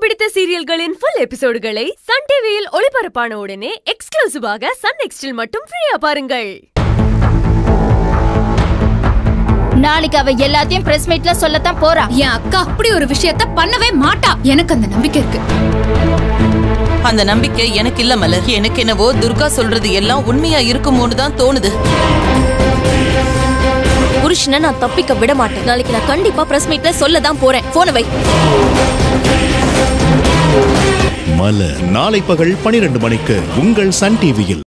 பிடித்த சீரியல்களின் full எபிசோடுகளை Sun டிவியில் ஒளிபரப்பான உடனே எக்ஸ்க்ளூசிவாக சன் நெக்ஸ்டில் மட்டும் ஃப்ரீயா பாருங்கள் நாளைக்கு அவ எல்லாத்தையும் பிரஸ் மீட்ல சொல்லத்தான் போறா என் அக்கா அப்படி ஒரு விஷயத்த பண்ணவே மாட்டா எனக்கு அந்த நம்பிக்கை இருக்கு அந்த நம்பிக்கை எனக்கு இல்ல மலர் எனக்கு என்னவோ துர்கா சொல்றது எல்லாம் உண்மையா இருக்குமோன்னு தான் தோணுது புருஷனை நான் தப்பிக்க விட மாட்டேன் நாளைக்கு நான் கண்டிப்பா பிரஸ் மீட்ல சொல்ல தான் போறேன் போன வை மலர் நாளை பகல் பனிரெண்டு மணிக்கு உங்கள் சன் டிவியில்